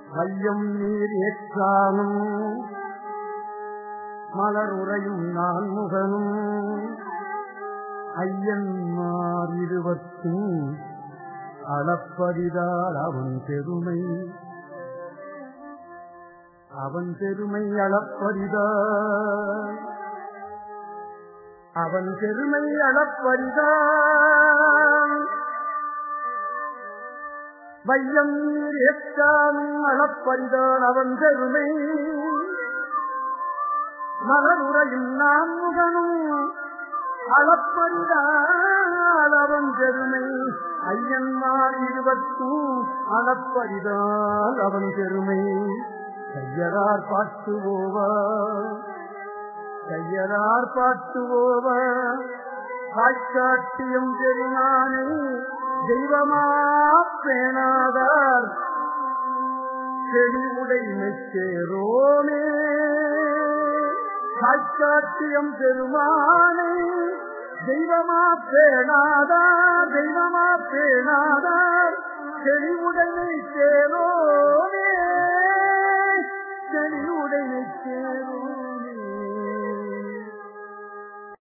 வையம் நீர் ஏற்றானும் மலர் உறையும் நான் முகனும் ஐயன்மார் இருவத்தும் அளப்பரிதால் அவன் பெருமை அவன் பெருமை அளப்பரிதால் அவன் பெருமை அளப்பரிதான் வையம் நீர் ஏற்றானும் அளப்பரிதான் அவன் பெருமை மலருறையும் நான் முகனும் அளப்பரிதால் அவன் பெருமை ஐயன்மார் இருவத்தும் அளப்பரிதால் அவன் பெருமை கையரார் பாட்டுவோவா கையரார் பாட்டுவோவா காய்ச்சாட்டியம் பெருமானை தெய்வமா பேணாதார் செடிவுடைமை சேரோமே காய்ச்சாட்டியம் பெருமானை தெய்வமா பேணாதார் தெய்வமா பேணாதார் செடிவுடைமை சேரோமே